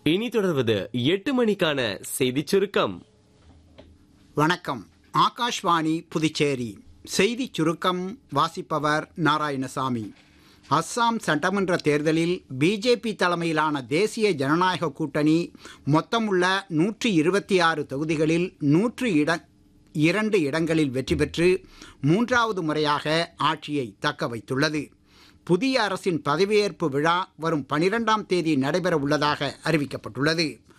இனி தொடர்வது எட்டு மணிக்கான செய்திச் சுருக்கம் வணக்கம் ஆகாஷ்வாணி புதுச்சேரி செய்தி சுருக்கம் வாசிப்பவர் நாராயணசாமி அஸ்ஸாம் சட்டமன்ற தேர்தலில் பிஜேபி தலைமையிலான தேசிய ஜனநாயக கூட்டணி மொத்தமுள்ள நூற்றி இருபத்தி ஆறு தொகுதிகளில் நூற்று இட இரண்டு இடங்களில் வெற்றி பெற்று மூன்றாவது முறையாக ஆட்சியை தக்க வைத்துள்ளது புதிய அரசின் பதவியேற்பு விழா வரும் பனிரெண்டாம் தேதி நடைபெற உள்ளதாக அறிவிக்கப்பட்டுள்ளது